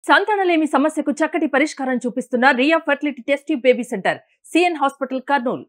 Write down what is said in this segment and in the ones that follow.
సంతానలేమి సమస్యకు చక్కటి పరిష్కారం చూపిస్తున్న Riya fertility test baby centre సిఎన్ హాస్పిటల్ కర్నూలు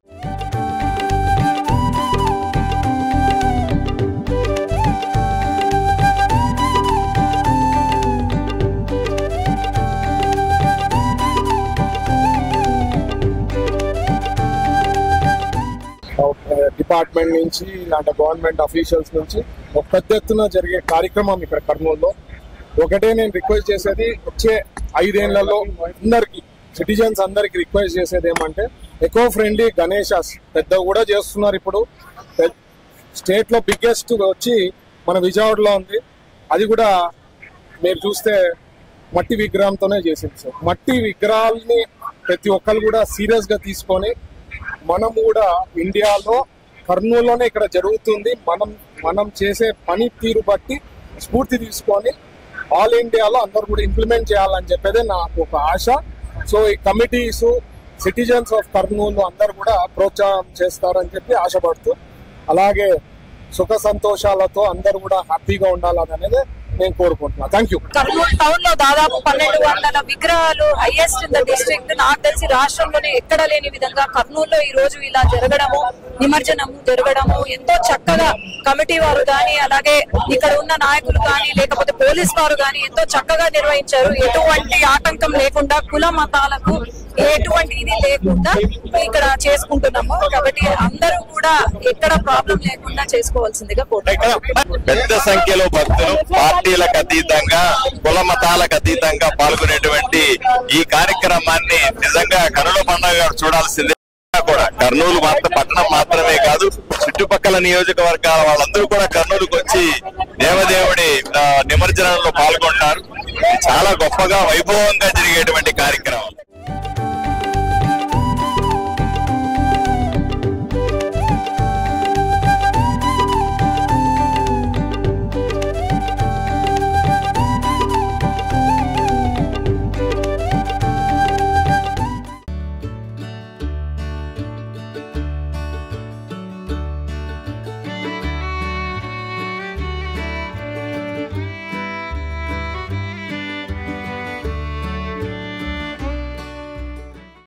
డిపార్ట్మెంట్ నుంచి ఇలాంటి గవర్నమెంట్ అఫీషియల్స్ నుంచి ఒక పెద్ద ఎత్తున జరిగే కార్యక్రమం ఇక్కడ కర్నూలులో ఒకటే నేను రిక్వెస్ట్ చేసేది వచ్చే ఐదేళ్లలో అందరికి సిటిజన్స్ అందరికి రిక్వెస్ట్ చేసేది ఏమంటే ఎకో ఫ్రెండ్లీ గణేషాస్ పెద్ద కూడా చేస్తున్నారు ఇప్పుడు స్టేట్ లో బిగ్గెస్ట్ వచ్చి మన విజయవాడలో ఉంది అది కూడా మీరు చూస్తే మట్టి విగ్రహంతోనే చేసింది సార్ మట్టి విగ్రహాలని ప్రతి ఒక్కరు కూడా సీరియస్ గా తీసుకొని మనం కూడా ఇండియాలో కర్నూలులోనే ఇక్కడ జరుగుతుంది మనం మనం చేసే పని తీరు బట్టి స్ఫూర్తి తీసుకొని ఆల్ ఇండియాలో అందరూ కూడా ఇంప్లిమెంట్ చేయాలని చెప్పేదే నాకు ఒక ఆశ సో ఈ కమిటీస్ సిటిజన్స్ ఆఫ్ కర్నూలు అందరు కూడా ప్రోత్సాహం చేస్తారని చెప్పి ఆశపడుతూ అలాగే సుఖ సంతోషాలతో అందరూ కూడా హ్యాపీగా ఉండాలని అనేది నేను కోరుకుంటున్నాను థ్యాంక్ యూ కర్నూలు టౌన్ లో దాదాపు పన్నెండు వందల విగ్రహాలు హైయెస్ట్ ఇన్ ద డిస్ట్రిక్ట్ నాకు తెలిసి రాష్ట్రంలోనే ఎక్కడ లేని విధంగా కర్నూలులో ఈ రోజు ఇలా జరగడము నిమజ్జనము జరగడము ఎంతో చక్కగా కమిటీ వారు గాని అలాగే ఇక్కడ ఉన్న నాయకులు గాని లేకపోతే పోలీస్ వారు గాని ఎంతో చక్కగా నిర్వహించారు ఎటువంటి ఆటంకం లేకుండా కుల మతాలకు ఎటువంటి ఇది లేకుండా ఇక్కడ చేసుకుంటున్నాము కాబట్టి అందరూ కూడా ఎక్కడ ప్రాబ్లం లేకుండా చేసుకోవాల్సిందిగా కోరుతున్నాము పెద్ద సంఖ్యలో భక్తులు పార్టీలకు అతీతంగా కుల మతాలకు అతీతంగా పాల్గొనేటువంటి ఈ కార్యక్రమాన్ని నిజంగా కనుల పండుగ చూడాల్సిందే కూడా కర్నూలు మాత్రం పట్టణం మాత్రమే కాదు చుట్టుపక్కల నియోజకవర్గాల వాళ్ళందరూ కూడా కర్నూలుకు వచ్చి దేవదేవుడి ఆ, నిమజ్జనంలో పాల్గొంటారు ఇది చాలా గొప్పగా వైభవంగా జరిగేటువంటి కార్యక్రమం